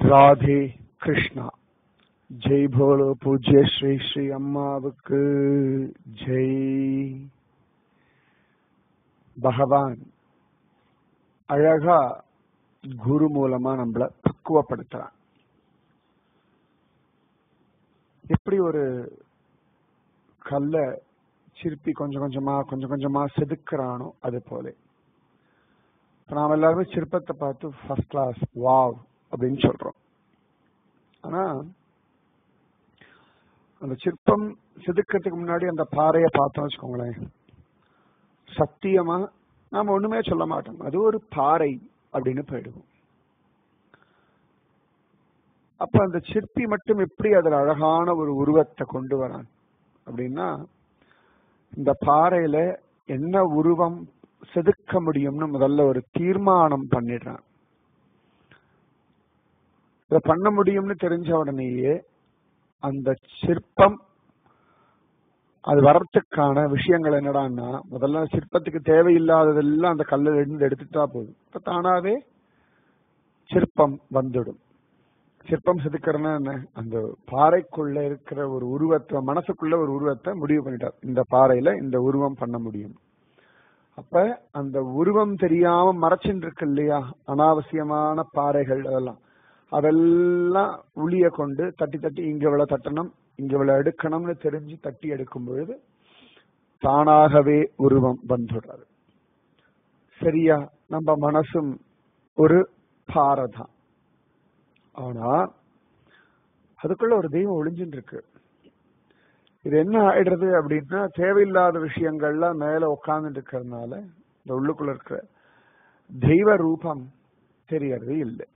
Radhe Krishna Jai polo பூஜ்ய ஸ்ரீ ஸ்ரீ அம்மாவுக்கு ஜெய் பகவான் அழகா குரு மூலமா நம்மள பக்குவப்படுத்துறான் எப்படி ஒரு கல்ல சிற்பி கொஞ்சம் கொஞ்சமா கொஞ்சம் கொஞ்சமா செதுக்குறானோ அது போல இப்ப நாம எல்லாருமே சிற்பத்தை பார்த்து ஃபர்ஸ்ட் கிளாஸ் வாவ் அப்படின்னு சொல்றோம் ஆனா அந்த சிற்பம் செதுக்கிறதுக்கு முன்னாடி அந்த பாறையை பார்த்தோம் வச்சுக்கோங்களேன் சத்தியமா நாம ஒண்ணுமே சொல்ல மாட்டோம் அது ஒரு பாறை அப்படின்னு போயிடுவோம் அப்ப அந்த சிற்பி மட்டும் எப்படி அதுல அழகான ஒரு உருவத்தை கொண்டு வரான் அப்படின்னா இந்த பாறையில என்ன உருவம் செதுக்க முடியும்னு முதல்ல ஒரு தீர்மானம் பண்ணிடுறான் இத பண்ண முடியும்னு தெரிஞ்ச உடனேயே அந்த சிற்பம் அது வர்றதுக்கான விஷயங்கள் என்னடான்னா முதல்ல சிற்பத்துக்கு தேவையில்லாததெல்லாம் அந்த கல்லில் இருந்து எடுத்துட்டா போதும் இப்ப தானாவே சிற்பம் வந்துடும் சிற்பம் செதுக்கிறதுனா என்ன அந்த பாறைக்குள்ள இருக்கிற ஒரு உருவத்தை மனசுக்குள்ள ஒரு உருவத்தை முடிவு பண்ணிட்டார் இந்த பாறையில இந்த உருவம் பண்ண முடியும் அப்ப அந்த உருவம் தெரியாம மறைச்சுட்டு இருக்கு இல்லையா அனாவசியமான பாறைகள் அதெல்லாம் அதெல்லாம் உளிய கொண்டு தட்டி தட்டி இங்க இவ்வளவு தட்டணும் இங்க இவ்வளவு எடுக்கணும்னு தெரிஞ்சு தட்டி எடுக்கும் பொழுது தானாகவே உருவம் வந்துடுறது சரியா நம்ம மனசும் ஒரு பாறை தான் ஆனா அதுக்குள்ள ஒரு தெய்வம் ஒளிஞ்சுட்டு இருக்கு இது என்ன ஆயிடுறது அப்படின்னா தேவையில்லாத விஷயங்கள்லாம் மேல உட்கார்ந்துட்டு இருக்கிறதுனால இந்த உள்ளுக்குள்ள இருக்கிற தெய்வ ரூபம் தெரியறது இல்லை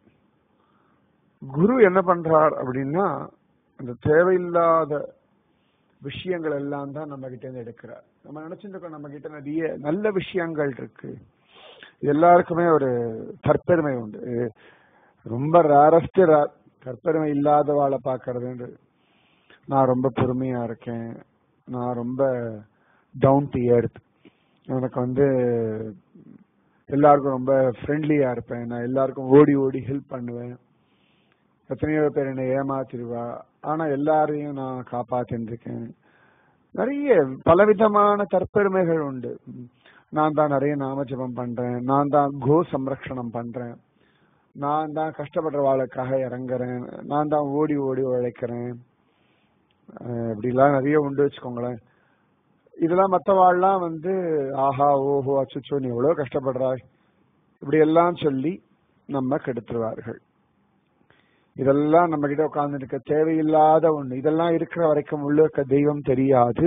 குரு என்ன பண்றார் அப்படின்னா அந்த தேவையில்லாத விஷயங்கள் எல்லாம் தான் நம்ம கிட்ட இருந்து எடுக்கிறார் நம்ம நினைச்சிட்டு இருக்கோம் நம்ம கிட்ட நிறைய நல்ல விஷயங்கள் இருக்கு எல்லாருக்குமே ஒரு தற்பெருமை உண்டு ரொம்ப ரேரஸ்ட் தற்பெருமை இல்லாதவாளை பாக்குறது நான் ரொம்ப பொறுமையா இருக்கேன் நான் ரொம்ப டவுன் டு எர்த் எனக்கு வந்து எல்லாருக்கும் ரொம்ப ஃப்ரெண்ட்லியா இருப்பேன் நான் எல்லாருக்கும் ஓடி ஓடி ஹெல்ப் பண்ணுவேன் எத்தனையோ பேர் என்னை ஏமாத்திருவா ஆனா எல்லாரையும் நான் காப்பாத்தின்னு இருக்கேன் நிறைய பலவிதமான தற்பெருமைகள் உண்டு நான் தான் நிறைய நாமஜபம் பண்றேன் நான் தான் கோ சம்ரக்ஷணம் பண்றேன் நான் தான் கஷ்டப்படுற வாழ்க்காக இறங்குறேன் நான் தான் ஓடி ஓடி உழைக்கிறேன் இப்படிலாம் நிறைய உண்டு வச்சுக்கோங்களேன் இதெல்லாம் மற்றவாள்லாம் வந்து ஆஹா ஓஹோ அச்சுச்சோ நீ எவ்வளவு கஷ்டப்படுறாய் இப்படி எல்லாம் சொல்லி நம்ம கெடுத்துருவார்கள் இதெல்லாம் நம்ம கிட்ட உட்கார்ந்து இருக்க தேவையில்லாத ஒண்ணு இதெல்லாம் இருக்கிற வரைக்கும் உள்ள இருக்க தெய்வம் தெரியாது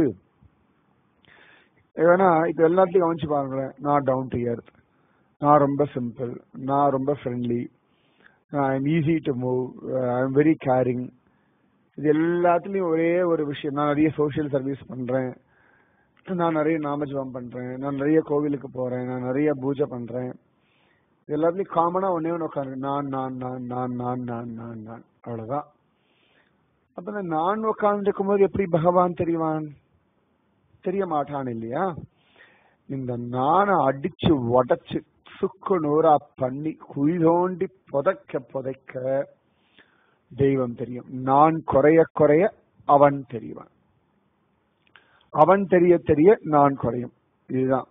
ஏன்னா இப்ப எல்லாத்தையும் கவனிச்சு பாருங்களேன் நான் டவுன் டு எர்த் நான் ரொம்ப சிம்பிள் நான் ரொம்ப friendly I'm easy to move I am very caring இது எல்லாத்துலயும் ஒரே ஒரு விஷயம் நான் நிறைய சோசியல் சர்வீஸ் பண்றேன் நான் நிறைய நாமஜபம் பண்றேன் நான் நிறைய கோவிலுக்கு போறேன் நான் நிறைய பூஜை பண்றேன் இது எல்லாத்துலயும் காமனா ஒன்னே ஒன்று உட்காந்து நான் நான் நான் நான் நான் நான் நான் நான் அவ்வளவுதான் அப்ப இந்த நான் உட்கார்ந்து இருக்கும்போது எப்படி பகவான் தெரிவான் தெரிய மாட்டான் இல்லையா இந்த நானை அடிச்சு உடச்சு சுக்கு நூறா பண்ணி குழி தோண்டி புதைக்க புதைக்க தெய்வம் தெரியும் நான் குறைய குறைய அவன் தெரிவான் அவன் தெரிய தெரிய நான் குறையும் இதுதான்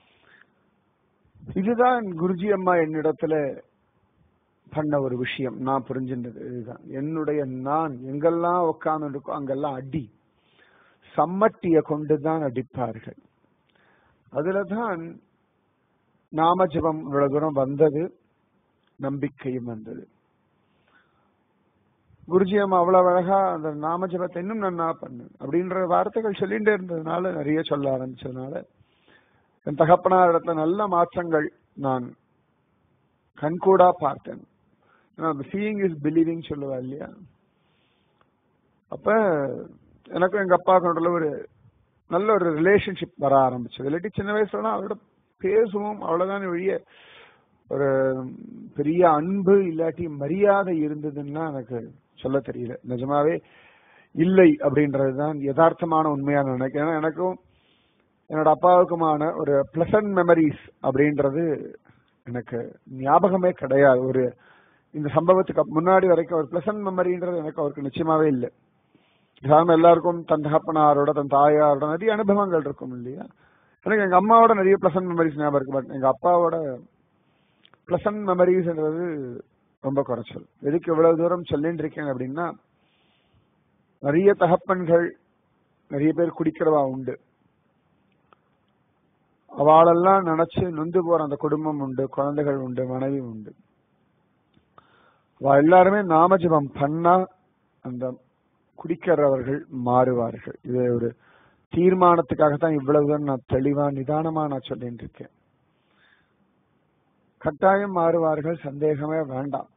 இதுதான் குருஜி அம்மா என்னிடத்துல பண்ண ஒரு விஷயம் நான் புரிஞ்சின்றது இதுதான் என்னுடைய நான் எங்கெல்லாம் உட்கார்ந்து இருக்கோ அங்கெல்லாம் அடி சம்மட்டிய கொண்டுதான் அடிப்பார்கள் அதுலதான் நாமஜபம் இவ்வளவு தூரம் வந்தது நம்பிக்கையும் வந்தது குருஜி அம்மா அவ்வளவு அழகா அந்த நாமஜபத்தை இன்னும் நன்னா பண்ணு அப்படின்ற வார்த்தைகள் சொல்லிட்டே இருந்ததுனால நிறைய சொல்ல ஆரம்பிச்சதுனால என் தகப்பனார் இடத்துல நல்ல மாற்றங்கள் நான் கண்கூடா பார்த்தேன் சீயிங் இஸ் பிலீவிங் சொல்லுவா இல்லையா அப்ப எனக்கும் எங்க அப்பாவுக்கு ஒரு நல்ல ஒரு ரிலேஷன்ஷிப் வர ஆரம்பிச்சது இல்லாட்டி சின்ன வயசுல அவரோட பேசுவோம் அவ்வளவுதான் வெளிய ஒரு பெரிய அன்பு இல்லாட்டி மரியாதை இருந்ததுன்னா எனக்கு சொல்ல தெரியல நிஜமாவே இல்லை அப்படின்றதுதான் யதார்த்தமான உண்மையான நினைக்கிறேன் எனக்கும் என்னோட அப்பாவுக்குமான ஒரு பிளசன்ட் மெமரிஸ் அப்படின்றது எனக்கு ஞாபகமே கிடையாது ஒரு இந்த சம்பவத்துக்கு அப்~ முன்னாடி வரைக்கும் ஒரு பிளசன்ட் மெமரின்றது எனக்கு அவருக்கு நிச்சயமாவே இல்லை சாதாரண எல்லாருக்கும் தன் தகப்பனாரோட தன் தாயாரோட நிறைய அனுபவங்கள் இருக்கும் இல்லையா எனக்கு எங்க அம்மாவோட நிறைய பிளசன்ட் மெமரிஸ் ஞாபகம் இருக்கு பட் எங்க அப்பாவோட பிளசன்ட் மெமரிஸ்ன்றது ரொம்ப குறைச்சல் எதுக்கு இவ்வளவு தூரம் சொல்லிட்டு இருக்கேன் அப்படின்னா நிறைய தகப்பன்கள் நிறைய பேர் குடிக்கிறவா உண்டு அவளெல்லாம் நினைச்சு நொந்து போற அந்த குடும்பம் உண்டு குழந்தைகள் உண்டு மனைவி உண்டு அவ எல்லாருமே நாமஜபம் பண்ணா அந்த குடிக்கிறவர்கள் மாறுவார்கள் இது ஒரு தீர்மானத்துக்காகத்தான் இவ்வளவு தூரம் நான் தெளிவா நிதானமா நான் சொல்லிட்டு இருக்கேன் கட்டாயம் மாறுவார்கள் சந்தேகமே வேண்டாம்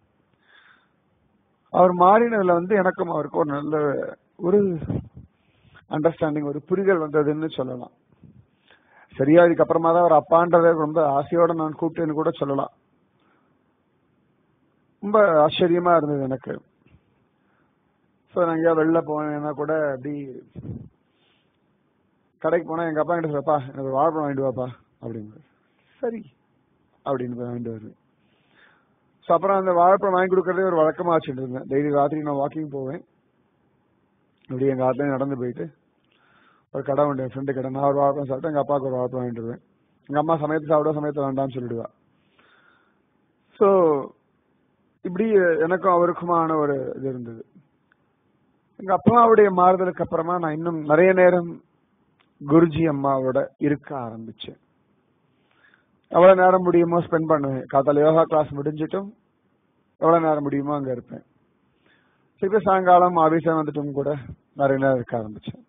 அவர் மாறினதுல வந்து எனக்கும் அவருக்கு ஒரு நல்ல ஒரு அண்டர்ஸ்டாண்டிங் ஒரு புரிதல் வந்ததுன்னு சொல்லலாம் சரியா இதுக்கப்புறமா தான் அவர் அப்பான்றத ரொம்ப ஆசையோட நான் கூப்பிட்டேன்னு கூட சொல்லலாம் ரொம்ப ஆச்சரியமா இருந்தது எனக்கு ஸோ நான் எங்கேயா வெளில போனேன்னா கூட அப்படி கடைக்கு போனா எங்க அப்பா கிட்ட சொல்லப்பா எனக்கு ஒரு வாழைப்பழம் வாங்கிட்டு வாப்பா அப்படின்னு சரி அப்படின்னு போய் வாங்கிட்டு வருவேன் ஸோ அப்புறம் அந்த வாழைப்பழம் வாங்கி கொடுக்கறதே ஒரு வழக்கமா வச்சுட்டு இருந்தேன் டெய்லி ராத்திரி நான் வாக்கிங் போவேன் இப்படி எங்க ஆத்துல நடந்து போயிட்டு ஒரு கடை உண்டு என் ஃப்ரெண்டு கடை நான் ஒரு வாழைப்பழம் சாப்பிட்டு எங்க அப்பாவுக்கு ஒரு வாழைப்பழம் வாங்கிட்டு வருவேன் எங்க அம்மா சமயத்து சாப்பிட சமயத்தை வேண்டாம்னு சொல்லிடுவா ஸோ இப்படி எனக்கும் அவருக்குமான ஒரு இது இருந்தது எங்க அப்பாவுடைய மாறுதலுக்கு அப்புறமா நான் இன்னும் நிறைய நேரம் குருஜி அம்மாவோட இருக்க ஆரம்பிச்சேன் எவ்வளவு நேரம் முடியுமோ ஸ்பெண்ட் பண்ணுவேன் காத்தால யோகா கிளாஸ் முடிஞ்சிட்டும் எவ்வளவு நேரம் முடியுமோ அங்க இருப்பேன் திருப்பி சாயங்காலம் ஆபீஸா வந்துட்டும் கூட நிறைய நேரம் இருக்க ஆரம்பிச்சேன்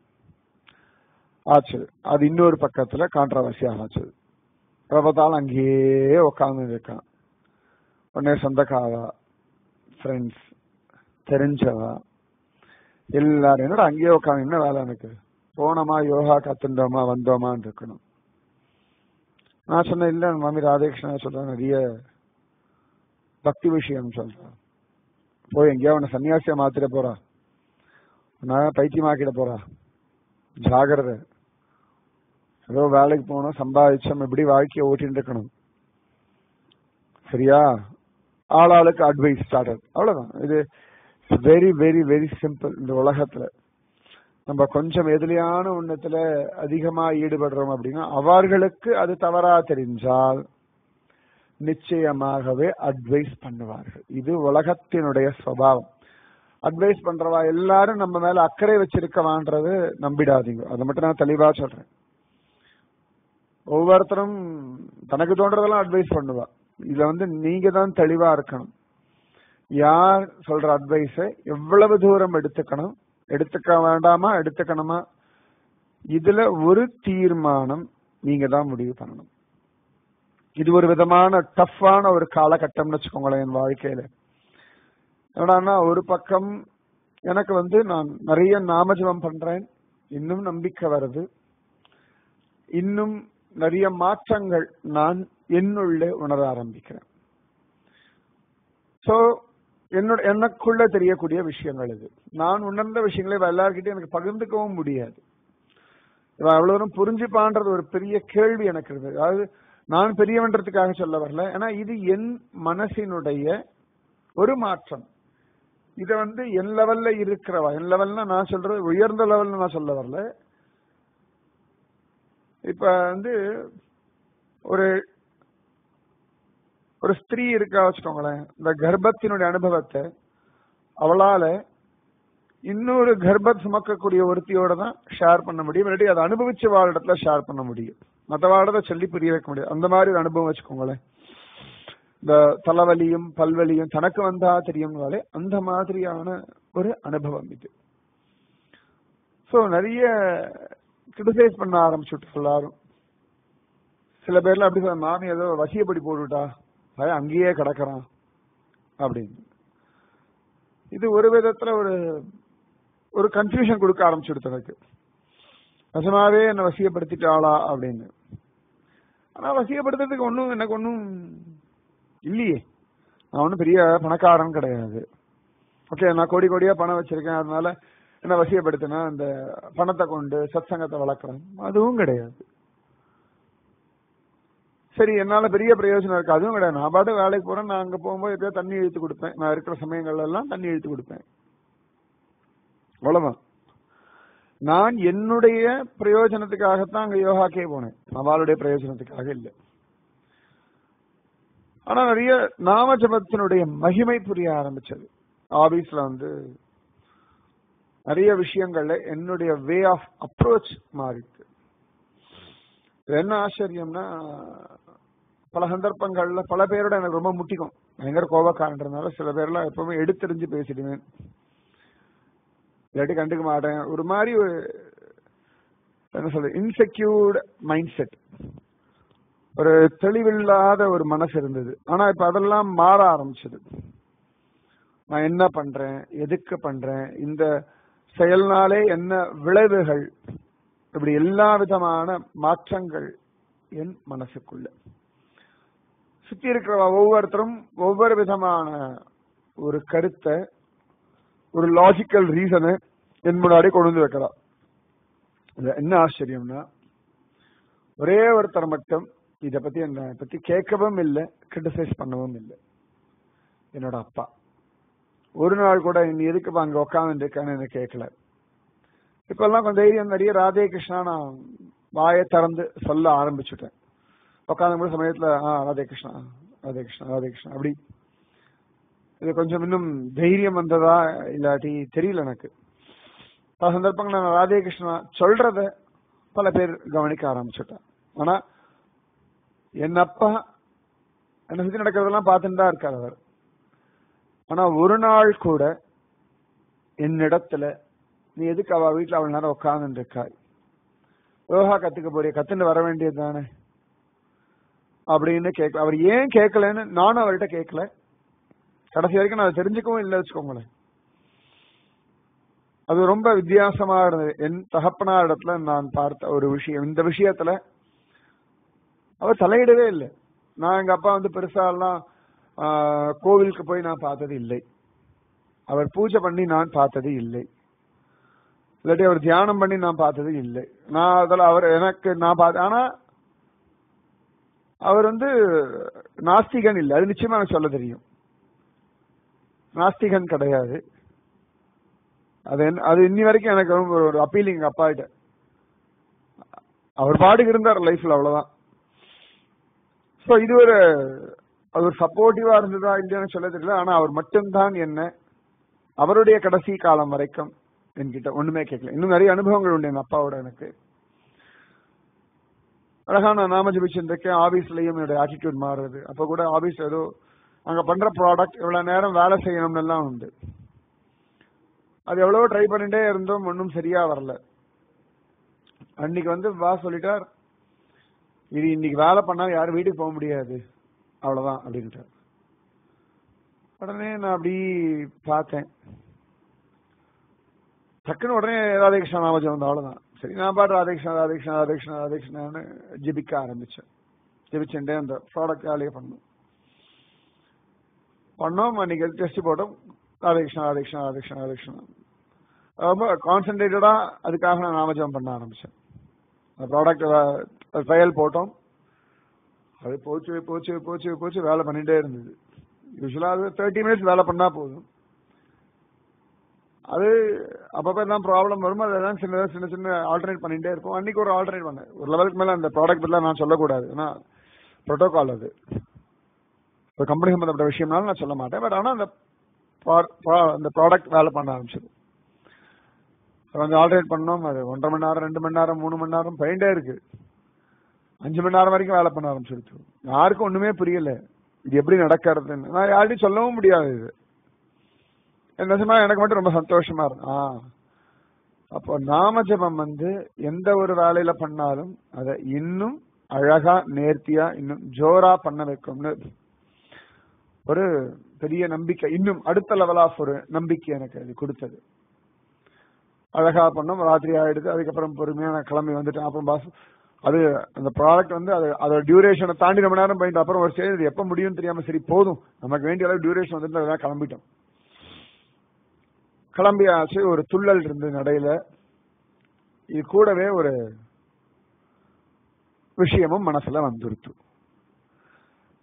ஆச்சு அது இன்னொரு பக்கத்துல கான்ட்ரவர்சியாக ஆச்சு எப்ப பார்த்தாலும் அங்கேயே உட்கார்ந்து இருக்கான் உடனே சொந்தக்காரா ஃப்ரெண்ட்ஸ் தெரிஞ்சவா எல்லாரும் என்னடா அங்கேயே உட்காந்து என்ன வேலை எனக்கு போனோமா யோகா கத்துண்டோமா வந்தோமான்னு இருக்கணும் நான் சொன்னேன் இல்ல மாமி ராதேகிருஷ்ணா சொல்றேன் நிறைய பக்தி விஷயம் சொல்றேன் போய் எங்கேயோ அவனை சன்னியாசியா மாத்திர போறா நான் பைத்தியமாக்கிட போறா ஜாகிரதை ஏதோ வேலைக்கு போனோம் சம்பாதிச்சோம் எப்படி வாழ்க்கையை ஓட்டிட்டு இருக்கணும் சரியா ஆளாளுக்கு அட்வைஸ் ஸ்டார்டர் அவ்வளவுதான் இது வெரி வெரி வெரி சிம்பிள் இந்த உலகத்துல நம்ம கொஞ்சம் எதிரியான ஒண்ணத்துல அதிகமா ஈடுபடுறோம் அப்படின்னா அவர்களுக்கு அது தவறா தெரிஞ்சால் நிச்சயமாகவே அட்வைஸ் பண்ணுவார்கள் இது உலகத்தினுடைய சுவாவம் அட்வைஸ் பண்றவா எல்லாரும் நம்ம மேல அக்கறை வச்சிருக்கவான்றது நம்பிடாதீங்க அதை மட்டும் நான் தெளிவா சொல்றேன் ஒவ்வொருத்தரும் தனக்கு தோன்றதெல்லாம் அட்வைஸ் பண்ணுவா இதுல வந்து நீங்க தான் தெளிவா இருக்கணும் யார் சொல்ற அட்வைஸை எவ்வளவு தூரம் எடுத்துக்கணும் எடுத்துக்க வேண்டாமா எடுத்துக்கணுமா இதுல ஒரு தீர்மானம் நீங்க தான் முடிவு பண்ணணும் இது ஒரு விதமான டஃப்பான ஒரு காலகட்டம்னு வச்சுக்கோங்களேன் என் வாழ்க்கையில என்னடான்னா ஒரு பக்கம் எனக்கு வந்து நான் நிறைய நாமஜபம் பண்றேன் இன்னும் நம்பிக்கை வருது இன்னும் நிறைய மாற்றங்கள் நான் என்னுள்ளே உணர ஆரம்பிக்கிறேன் சோ என்னோட எனக்குள்ள தெரியக்கூடிய விஷயங்கள் இது நான் உணர்ந்த விஷயங்களை இவ எல்லார்கிட்டயும் எனக்கு பகிர்ந்துக்கவும் முடியாது இவன் அவ்வளவு தூரம் புரிஞ்சுப்பான்றது ஒரு பெரிய கேள்வி எனக்கு இருந்தது அதாவது நான் பெரியவன்றதுக்காக சொல்ல வரல ஏன்னா இது என் மனசினுடைய ஒரு மாற்றம் இத வந்து என் லெவல்ல இருக்கிறவா என் லெவல்னா நான் சொல்றது உயர்ந்த லெவல்ல நான் சொல்ல வரல இப்ப வந்து ஒரு ஒரு ஸ்திரீ இருக்கா வச்சுக்கோங்களேன் இந்த கர்ப்பத்தினுடைய அனுபவத்தை அவளால இன்னொரு கர்ப்பம் சுமக்கக்கூடிய ஒருத்தியோட தான் ஷேர் பண்ண முடியும் இல்லாட்டி அதை அனுபவிச்ச வாழிடத்துல ஷேர் பண்ண முடியும் மற்றவாடத்தை சொல்லி புரிய வைக்க முடியும் அந்த மாதிரி ஒரு அனுபவம் வச்சுக்கோங்களேன் இந்த தலைவலியும் பல்வலியும் தனக்கு வந்தா தெரியும்னாலே அந்த மாதிரியான ஒரு அனுபவம் இது சோ நிறைய கிரிட்டிசைஸ் பண்ண ஆரம்பிச்சுட்டு எல்லாரும் சில பேர்ல அப்படி சொல்ல மாமி ஏதோ வசியப்படி போட்டுட்டா பையன் அங்கேயே கிடக்குறான் அப்படின்னு இது ஒரு விதத்துல ஒரு ஒரு கன்ஃபியூஷன் கொடுக்க ஆரம்பிச்சுடுத்து எனக்கு நிஜமாவே என்ன வசியப்படுத்திட்டாளா அப்படின்னு ஆனா வசியப்படுத்துறதுக்கு ஒன்றும் எனக்கு ஒன்றும் இல்லையே நான் ஒன்றும் பெரிய பணக்காரன் கிடையாது ஓகே நான் கோடி கோடியா பணம் வச்சிருக்கேன் அதனால என்ன வசியப்படுத்தினா அந்த பணத்தை கொண்டு சத்சங்கத்தை வளர்க்குறேன் அதுவும் கிடையாது சரி என்னால பெரிய பிரயோஜனம் இருக்கு அதுவும் கிடையாது நான் பாட்டு வேலைக்கு போறேன் நான் அங்க போகும்போது எப்படியோ தண்ணி இழுத்து கொடுப்பேன் நான் இருக்கிற சமயங்கள்ல எல்லாம் தண்ணி இழுத்து கொடுப்பேன் அவ்வளவுதான் நான் என்னுடைய பிரயோஜனத்துக்காகத்தான் அங்க யோகாக்கே போனேன் அவளுடைய பிரயோஜனத்துக்காக இல்லை ஆனா நிறைய நாம ஜபத்தினுடைய மகிமை புரிய ஆரம்பிச்சது ஆபீஸ்ல வந்து நிறைய விஷயங்கள்ல என்னுடைய வே ஆஃப் அப்ரோச் மாறிட்டு இது என்ன ஆச்சரியம்னா பல சந்தர்ப்பங்கள்ல பல பேரோட எனக்கு ரொம்ப முட்டிக்கும் பயங்கர கோபக்காரன்றதுனால சில பேர்லாம் எப்பவுமே எடுத்தெறிஞ்சு பேசிடுவேன் இல்லாட்டி கண்டுக்க மாட்டேன் ஒரு மாதிரி ஒரு என்ன சொல்றது இன்செக்யூர்ட் மைண்ட் செட் ஒரு தெளிவில்லாத ஒரு மனசு இருந்தது ஆனா இப்ப அதெல்லாம் மாற ஆரம்பிச்சது நான் என்ன பண்றேன் எதுக்கு பண்றேன் இந்த செயல்னாலே என்ன விளைவுகள் இப்படி எல்லா விதமான மாற்றங்கள் என் மனசுக்குள்ள சுத்தி இருக்கிற ஒவ்வொருத்தரும் ஒவ்வொரு விதமான ஒரு கருத்தை ஒரு லாஜிக்கல் ரீசனை என் முன்னாடி கொண்டு வந்து வைக்கலாம் இது என்ன ஆச்சரியம்னா ஒரே ஒருத்தர் மட்டும் இத பத்தி என்ன பத்தி கேட்கவும் இல்லை கிரிட்டிசைஸ் பண்ணவும் இல்லை என்னோட அப்பா ஒரு நாள் கூட நீ எதுக்கு அங்க உட்காந்து இருக்கான்னு என்ன கேட்கல இப்ப எல்லாம் கொஞ்சம் தைரியம் நிறைய ராதே கிருஷ்ணா நான் வாயை திறந்து சொல்ல ஆரம்பிச்சுட்டேன் உட்காந்த சமயத்துல ஆ ராதே கிருஷ்ணா ராதே கிருஷ்ணா ராதே கிருஷ்ணா அப்படி இது கொஞ்சம் இன்னும் தைரியம் வந்ததா இல்லாட்டி தெரியல எனக்கு பல சந்தர்ப்பங்கள் நான் ராதே கிருஷ்ணா சொல்றத பல பேர் கவனிக்க ஆரம்பிச்சுட்டேன் ஆனா என் அப்பா என்ன சுத்தி நடக்கிறதெல்லாம் பார்த்துட்டு தான் இருக்கார் அவர் ஆனா ஒரு நாள் கூட என்னிடத்துல நீ எதுக்கு அவ வீட்டுல அவ்வளவு நேரம் உட்கார்ந்து இருக்காய் யோகா கத்துக்க போறிய கத்துன்னு வர வேண்டியது தானே அப்படின்னு கேட்கல அவர் ஏன் கேட்கலன்னு நானும் அவர்கிட்ட கேட்கல கடைசி வரைக்கும் நான் அதை தெரிஞ்சுக்கவும் இல்லை வச்சுக்கோங்களேன் அது ரொம்ப வித்தியாசமா இருந்தது என் தகப்பனார் இடத்துல நான் பார்த்த ஒரு விஷயம் இந்த விஷயத்துல அவர் தலையிடவே இல்லை நான் எங்க அப்பா வந்து பெருசா எல்லாம் ஆஹ், கோவிலுக்கு போய் நான் பார்த்தது இல்லை அவர் பூஜை பண்ணி நான் பார்த்தது இல்லை இல்லாட்டி அவர் தியானம் பண்ணி நான் பார்த்தது இல்லை நான் அதில் அவர் எனக்கு நான் பார்த்த ஆனா அவர் வந்து நாஸ்திகன் இல்லை அது நிச்சயமா எனக்கு சொல்ல தெரியும் நாஸ்திகன் கிடையாது அது என்ன- அது இன்னி வரைக்கும் எனக்கு ரொம்ப ஒரு அப்பீலிங் எங்க அப்பா கிட்ட அவர் பாட்டுக்கு இருந்தார் லைஃப்ல அவ்வளவுதான் சோ இது ஒரு அது ஒரு சப்போர்ட்டிவா இருந்ததா இல்லையான்னு சொல்ல தெரியல ஆனா அவர் மட்டும்தான் என்ன அவருடைய கடைசி காலம் வரைக்கும் என்கிட்ட ஒண்ணுமே கேட்கல இன்னும் நிறைய அனுபவங்கள் உண்டு என் அப்பாவோட எனக்கு அழகா நான் நாம ஜபிச்சிருக்கேன் ஆபீஸ்லயும் என்னோட ஆட்டிடியூட் மாறுறது அப்ப கூட ஆபீஸ் ஏதோ அங்க பண்ற ப்ராடக்ட் இவ்வளவு நேரம் வேலை செய்யணும்னு எல்லாம் உண்டு அது எவ்வளவோ ட்ரை பண்ணிட்டே இருந்தோம் ஒன்றும் சரியா வரல அன்னைக்கு வந்து வா சொல்லிட்டார் இது இன்னைக்கு வேலை பண்ணா யாரும் வீட்டுக்கு போக முடியாது அவ்வளவுதான் அப்படின்ட்டார் உடனே நான் அப்படி பார்த்தேன் டக்குன்னு உடனே ராதேகிருஷ்ணா நாமஜம் வந்து அவ்வளவுதான் சரி நான் பாட்டு ராதேகிருஷ்ணா ராதேகிருஷ்ணா ராதேகிருஷ்ணா ராதேகிருஷ்ணான்னு ஜெபிக்க ஆரம்பிச்சேன் ஜெபிச்சுட்டே அந்த ப்ராடக்ட் வேலையை பண்ணோம் பண்ணோம் அன்னைக்கு டெஸ்ட் போட்டோம் ராதேகிருஷ்ணா ராதேகிருஷ்ணா ராதேகிருஷ்ணா ராதேகிருஷ்ணா ரொம்ப கான்சென்ட்ரேட்டடா அதுக்காக நான் நாமஜபம் பண்ண ஆரம்பிச்சேன் அந்த ப்ராடக்ட் ட்ரையல் போட்டோம் அது போச்சு போச்சு போச்சு போச்சு வேலை பண்ணிட்டே இருந்தது யூஸ்வலா அது தேர்ட்டி மினிட்ஸ் வேலை பண்ணா போதும் அது அப்பப்ப தான் ப்ராப்ளம் வரும் அதெல்லாம் சின்ன சின்ன சின்ன ஆல்டர்னேட் பண்ணிட்டே இருப்போம் அன்னைக்கு ஒரு ஆல்டர்னேட் பண்ணேன் ஒரு லெவலுக்கு மேல அந்த ப்ராடக்ட் பத்தி நான் சொல்லக்கூடாது ஏன்னா ப்ரோட்டோகால் அது ஒரு கம்பெனி சம்பந்தப்பட்ட விஷயம்னாலும் நான் சொல்ல மாட்டேன் பட் ஆனா அந்த pro- pro- அந்த ப்ராடக்ட் வேலை பண்ண ஆரம்பிச்சது கொஞ்சம் ஆல்டர்னேட் பண்ணோம் அது ஒன்றரை மணி நேரம் ரெண்டு மணி நேரம் மூணு மணி நேரம் போயிட்டே இருக்கு அஞ்சு மணி நேரம் வரைக்கும் வேலை பண்ண ஆரம்பிச்சிருச்சு யாருக்கும் ஒண்ணுமே புரியல இது எப்படி நடக்கிறதுன்னு நான் யார்ட்டையும் சொல்லவும் முடியாது இது நிஜமா எனக்கு மட்டும் ரொம்ப சந்தோஷமா இருக்கு ஆ அப்போ நாம ஜெபம் வந்து எந்த ஒரு வேலையில பண்ணாலும் அதை இன்னும் அழகா நேர்த்தியா இன்னும் ஜோரா பண்ண வைக்கும்னு ஒரு பெரிய நம்பிக்கை இன்னும் அடுத்த லெவல் ஆஃப் ஒரு நம்பிக்கை எனக்கு அது கொடுத்தது அழகா பண்ணோம் ராத்திரி ஆயிடுது அதுக்கப்புறம் பொறுமையா நான் கிளம்பி வந்துட்டேன் அப்புறம் பாஸ் அது அந்த ப்ராடக்ட் வந்து அது அதோட டியூரேஷனை தாண்டி ரொம்ப நேரம் போயிட்டு அப்புறம் ஒரு ஸ்டேஜ் இது எப்ப முடியும்னு தெரியாம சரி போதும் நமக்கு வேண்டிய அளவு டியூரேஷன் வந்துட்டு அதெல்லாம் கிளம்பிட்டோம் கிளம்பியாச்சு ஒரு துள்ளல் இருந்து நடையில இது கூடவே ஒரு விஷயமும் மனசுல வந்துருத்து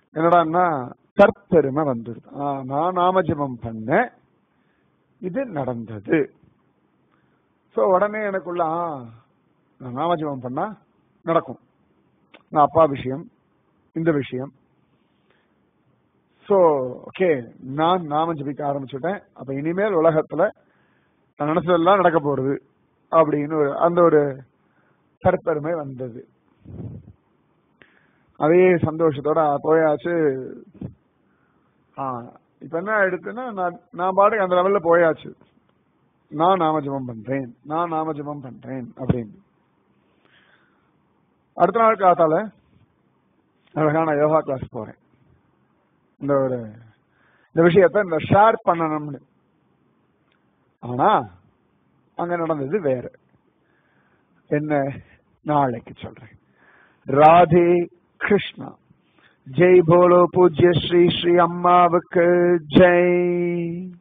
என்னடான்னா தற்பெருமை வந்துடுது ஆ, நான் நாமஜபம் பண்ணேன் இது நடந்தது சோ உடனே எனக்குள்ள ஆ, நான் நாமஜபம் பண்ணா நடக்கும் நான் அப்பா விஷயம் இந்த விஷயம் சோ ஓகே நான் நாம ஜபிக்க ஆரம்பிச்சுட்டேன் அப்ப இனிமேல் உலகத்துல நான் நினைச்சதெல்லாம் நடக்க போறது அப்படின்னு ஒரு அந்த ஒரு தற்பெருமை வந்தது அதே சந்தோஷத்தோட போயாச்சு ஆ, இப்ப என்ன ஆயிடுச்சுன்னா நான் நான் பாட்டுக்கு அந்த லெவல்ல போயாச்சு நான் நாமஜபம் பண்றேன் நான் நாமஜபம் பண்றேன் அப்படின்னு அடுத்த நாள் காத்தால அழகான யோகா கிளாஸ் போறேன் இந்த ஒரு இந்த விஷயத்த இந்த ஷேர் பண்ணணும்னு ஆனா அங்க நடந்தது வேற என்ன நாளைக்கு சொல்றேன் ராதே கிருஷ்ணா ஜெய் போலோ பூஜ்ய ஸ்ரீ ஸ்ரீ அம்மாவுக்கு ஜெய்